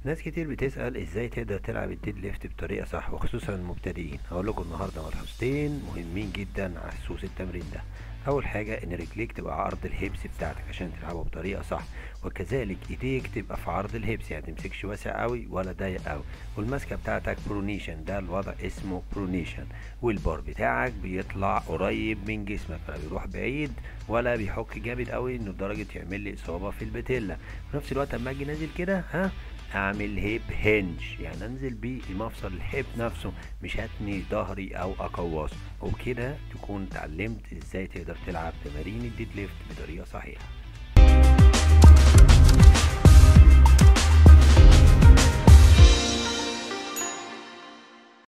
ناس كتير بتسأل ازاي تقدر تلعب الديد ليفت بطريقة صح وخصوصا المبتدئين هقول لكم النهارده ملحوظتين مهمين جدا على خصوص التمرين ده اول حاجة ان رجليك تبقى عرض الهيبس بتاعتك عشان تلعبه بطريقة صح وكذلك ايديك تبقى في عرض الهيبس يعني متمسكش واسع قوي ولا ضيق قوي والماسكة بتاعتك برونيشن ده الوضع اسمه برونيشن والبار بتاعك بيطلع قريب من جسمك ولا بيروح بعيد ولا بيحك جامد قوي انه لدرجة يعمل لي اصابة في البتيلا في نفس الوقت اما اجي نازل كده ها اعمل هيب هنج يعني انزل بمفصل الهيب نفسه مش هتني ظهري او اقوصه وبكده تكون اتعلمت ازاي تقدر تلعب تمارين الديد ليفت بطريقه صحيحه